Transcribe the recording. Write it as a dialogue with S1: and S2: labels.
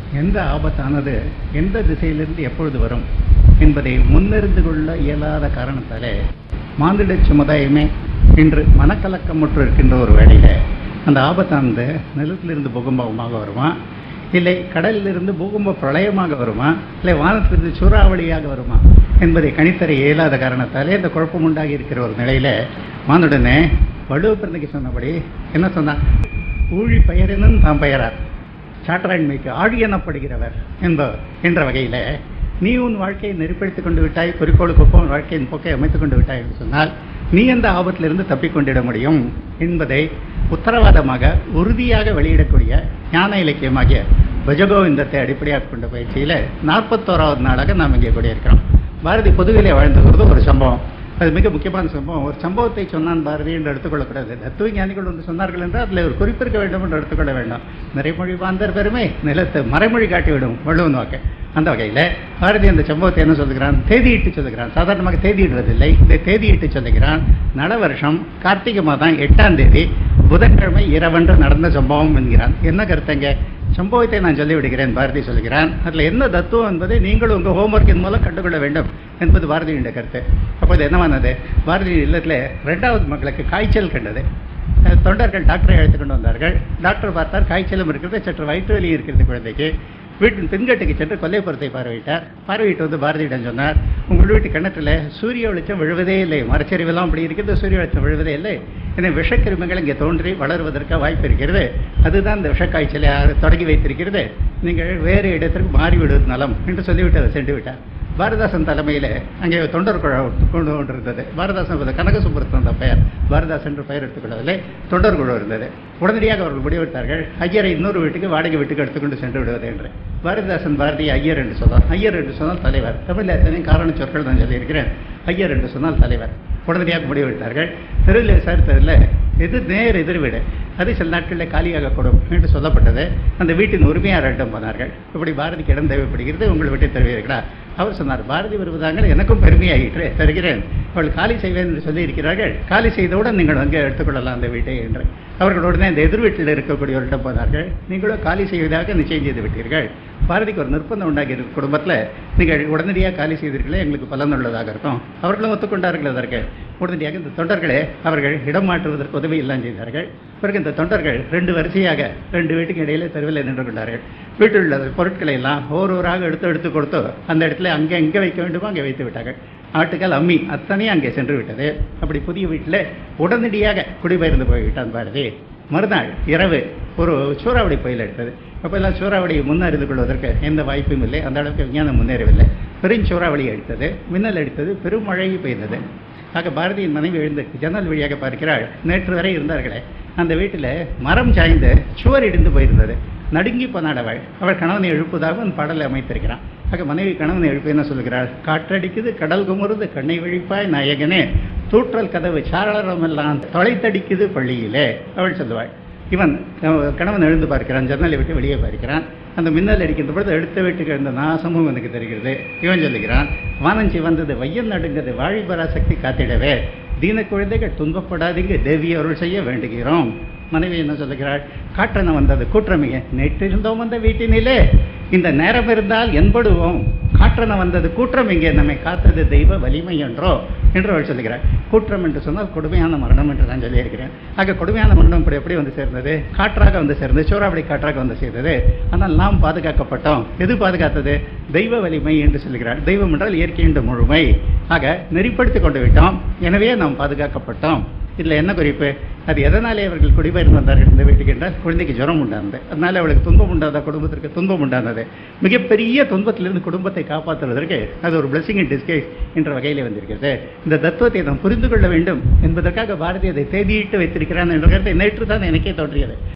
S1: எந்த ஆபத்தானது எந்த திசையிலிருந்து எப்பொழுது வரும் என்பதை முன்னறிந்து கொள்ள இயலாத காரணத்தாலே மாந்திட சமுதாயமே இன்று மனக்கலக்கமுற்று இருக்கின்ற ஒரு வேளையில அந்த ஆபத்தானது நிலத்திலிருந்து பூகம்பமாக வருமா இல்லை கடலிலிருந்து பூகம்ப பிரளயமாக வருமா இல்லை வானத்திலிருந்து சூறாவளியாக வருமா என்பதை கணித்தர இயலாத காரணத்தாலே இந்த குழப்பம் உண்டாகி இருக்கிற ஒரு நிலையில மானுடனே வள்ளுவ பிறந்தக்கு சொன்னபடி என்ன சொன்னான் ஊழி பெயரினும் தாம் பெயரார் சாற்றாண்மைக்கு ஆழி எனப்படுகிறவர் என்ப என்ற வகையில நீ உன் வாழ்க்கையை நெறிப்படுத்திக் கொண்டு விட்டாய் குறிக்கோளுக்கு ஒப்ப உன் வாழ்க்கையின் போக்கை அமைத்துக் கொண்டு விட்டாய் என்று சொன்னால் நீ அந்த ஆபத்திலிருந்து தப்பிக்கொண்டிட முடியும் என்பதை உத்தரவாதமாக உறுதியாக வெளியிடக்கூடிய ஞான இலக்கியமாகிய பஜகோவிந்தத்தை அடிப்படையாக கொண்ட பயிற்சியில நாற்பத்தோராவது நாளாக நாம் இங்கே கூடியிருக்கிறோம் பாரதி பொதுவிலே வாழ்ந்துகிறது ஒரு சம்பவம் அது மிக முக்கியமான சம்பவம் ஒரு சம்பவத்தை சொன்னான் பாரதி என்று எடுத்துக்கொள்ளக்கூடாது தத்துவ ஞானிகள் வந்து சொன்னார்கள் என்றால் அதில் ஒரு குறிப்பிருக்க வேண்டும் என்று எடுத்துக்கொள்ள வேண்டும் நிறைமொழி வாழ்ந்தர் பெருமை நிலத்தை மறைமொழி காட்டிவிடும் வள்ளுவன் வாக்கு அந்த வகையில் பாரதி அந்த சம்பவத்தை என்ன சொல்லுகிறான் தேதியிட்டு சொல்லுகிறான் சாதாரணமாக தேதியிடுவதில்லை இந்த தேதியிட்டு சொல்லுகிறான் நல வருஷம் கார்த்திகை மாதம் எட்டாம் தேதி புதன்கிழமை இரவன்று நடந்த சம்பவம் என்கிறான் என்ன கருத்துங்க சம்பவத்தை நான் சொல்லிவிடுகிறேன் பாரதி சொல்லுகிறான் அதில் என்ன தத்துவம் என்பதை நீங்கள் உங்கள் ஹோம்ஒர்க்கின் மூலம் கண்டுகொள்ள வேண்டும் என்பது பாரதியுடைய கருத்து அப்போது என்னவானது பாரதி இல்லத்தில் ரெண்டாவது மக்களுக்கு காய்ச்சல் கண்டது தொண்டர்கள் டாக்டரை அழைத்து கொண்டு வந்தார்கள் டாக்டர் பார்த்தார் காய்ச்சலும் இருக்கிறது சற்று வயிற்று வலி இருக்கிறது குழந்தைக்கு வீட்டின் தென்கட்டுக்கு சென்று கொல்லைப்புறத்தை பார்வையிட்டார் பார்வையிட்டு வந்து பாரதியிடம் சொன்னார் உங்கள் வீட்டு கிணற்றில் சூரிய வெளிச்சம் விழுவதே இல்லை மரச்சரிவெல்லாம் அப்படி இருக்கிறது சூரிய வெளிச்சம் விழுவதே இல்லை எனவே விஷக்கிருமிகள் இங்கே தோன்றி வளருவதற்கு வாய்ப்பு இருக்கிறது அதுதான் இந்த விஷக்காய்ச்சலை தொடங்கி வைத்திருக்கிறது நீங்கள் வேறு இடத்திற்கு மாறிவிடுவது நலம் என்று சொல்லிவிட்டு அதை சென்று விட்டார் பாரதாசன் தலைமையில் அங்கே தொண்டர் குழு கொண்டு கொண்டிருந்தது பாரதாசன் கனகசுப்புரத்தன் அந்த பெயர் பாரதாஸ் என்று பெயர் எடுத்துக்கொள்ளவில்லை தொண்டர் குழு இருந்தது உடனடியாக அவர்கள் முடிவெடுத்தார்கள் ஐயரை இன்னொரு வீட்டுக்கு வாடகை வீட்டுக்கு எடுத்துக்கொண்டு சென்று விடுவது என்று பாரதிதாசன் பாரதி ஐயர் என்று சொன்னார் ஐயர் என்று சொன்னால் தலைவர் தமிழில் எத்தனையும் காரண சொற்கள் நான் சொல்லியிருக்கிறேன் ஐயர் என்று சொன்னால் தலைவர் உடனடியாக முடிவெடுத்தார்கள் தெருவில் விசாரித்ததில் எது நேர் எதிர் வீடு அது சில நாட்களில் காலியாக கூடும் என்று சொல்லப்பட்டது அந்த வீட்டின் உரிமையாளரிடம் போனார்கள் இப்படி பாரதிக்கு இடம் தேவைப்படுகிறது உங்கள் வீட்டை தருவீர்களா அவர் சொன்னார் பாரதி வருவதாங்கள் எனக்கும் பெருமையாயிற்று தருகிறேன் அவள் காலி செய்வேன் என்று சொல்லியிருக்கிறார்கள் காலி செய்தவுடன் நீங்கள் அங்கே எடுத்துக்கொள்ளலாம் அந்த வீட்டை என்று அவர்கள் உடனே அந்த எதிர் வீட்டில் இருக்கக்கூடியவர்களிடம் போனார்கள் நீங்களும் காலி செய்வதாக நிச்சயம் செய்து விட்டீர்கள் பாரதிக்கு ஒரு நிர்பந்தம் உண்டாகி இருக்கு குடும்பத்தில் நீங்கள் உடனடியாக காலி செய்தீர்களே எங்களுக்கு பலன் உள்ளதாக இருக்கும் அவர்களும் ஒத்துக்கொண்டார்கள் அதற்கு உடனடியாக இந்த தொண்டர்களே அவர்கள் இடம் மாற்றுவதற்கு உதவி எல்லாம் செய்தார்கள் பிறகு இந்த தொண்டர்கள் ரெண்டு வரிசையாக ரெண்டு வீட்டுக்கு இடையிலே தெருவில் நின்று கொண்டார்கள் வீட்டில் உள்ள பொருட்களை எல்லாம் ஒவ்வொருவராக எடுத்து எடுத்து கொடுத்து அந்த இடத்துல அங்கே எங்கே வைக்க வேண்டுமோ அங்கே வைத்து விட்டார்கள் ஆட்டுக்கால் அம்மி அத்தனையும் அங்கே சென்று விட்டது அப்படி புதிய வீட்டில் உடனடியாக குடிபெயர்ந்து போய்விட்டான் பாரதி மறுநாள் இரவு ஒரு சூறாவளி புயல் எடுத்தது அப்போல்லாம் சூறாவளியை முன்னறிந்து கொள்வதற்கு எந்த வாய்ப்பும் இல்லை அந்த அளவுக்கு விஞ்ஞானம் முன்னேறவில்லை பெருஞ்சூறாவளி அடித்தது மின்னல் அடித்தது பெருமழை பெய்தது ஆக பாரதியின் மனைவி எழுந்து ஜன்னல் வழியாக பார்க்கிறாள் நேற்று வரை இருந்தார்களே அந்த வீட்டில் மரம் சாய்ந்து சுவர் இடிந்து போயிருந்தது நடுங்கி போனாள் அவள் அவள் கணவனை எழுப்புவதாக அந்த பாடலை அமைத்திருக்கிறான் ஆக மனைவி கணவனை எழுப்பி என்ன சொல்லுகிறாள் காற்றடிக்குது கடல் குமுறுது கண்ணை விழிப்பாய் நாயகனே தூற்றல் கதவு சாளரம் எல்லாம் தொலைத்தடிக்குது பள்ளியிலே அவள் சொல்லுவாள் இவன் கணவன் எழுந்து பார்க்கிறான் ஜன்னலை விட்டு வெளியே பார்க்கிறான் அந்த மின்னல் அடிக்கின்ற பொழுது எடுத்த வீட்டுக்கு இருந்த நாசமும் எனக்கு தெரிகிறது இவன் சொல்லுகிறான் வானஞ்சி வந்தது வையம் நடுங்கிறது வாழிபராசக்தி காத்திடவே தீன குழந்தைகள் துன்பப்படாதீங்க தேவி அருள் செய்ய வேண்டுகிறோம் மனைவி என்ன சொல்லுகிறாள் காற்றன வந்தது கூற்றமிக நேற்றிருந்தோம் வந்த வீட்டினிலே இந்த நேரம் இருந்தால் என்படுவோம் காற்றன வந்தது கூற்றம் இங்கே நம்மை காத்தது தெய்வ வலிமை என்றோ என்று அவள் சொல்லுகிறாள் கூற்றம் என்று சொன்னால் கொடுமையான மரணம் என்று நான் சொல்லியிருக்கிறேன் ஆக கொடுமையான மரணம் இப்படி எப்படி வந்து சேர்ந்தது காற்றாக வந்து சேர்ந்தது சூறாவளி காற்றாக வந்து சேர்ந்தது ஆனால் நாம் பாதுகாக்கப்பட்டோம் எது பாதுகாத்தது தெய்வ வலிமை என்று சொல்கிறார் தெய்வம் என்றால் இயற்கையின் முழுமை ஆக நெறிப்படுத்தி கொண்டு விட்டோம் எனவே நாம் பாதுகாக்கப்பட்டோம் இதில் என்ன குறிப்பு அது எதனாலே அவர்கள் குடிபெயர்ந்து வந்தார்கள் இந்த வீட்டுக்கு என்றால் குழந்தைக்கு ஜுரம் உண்டானது அதனால அவளுக்கு துன்பம் உண்டாத குடும்பத்திற்கு துன்பம் உண்டானது மிகப்பெரிய துன்பத்திலிருந்து குடும்பத்தை காப்பாற்றுவதற்கு அது ஒரு பிளஸிங் இன் டிஸ்கைஸ் என்ற வகையில் வந்திருக்கிறது இந்த தத்துவத்தை நாம் புரிந்து கொள்ள வேண்டும் என்பதற்காக பாரதி அதை தேதியிட்டு வைத்திருக்கிறான் என்ற கருத்தை நேற்று தான் எனக்கே தோன்றியது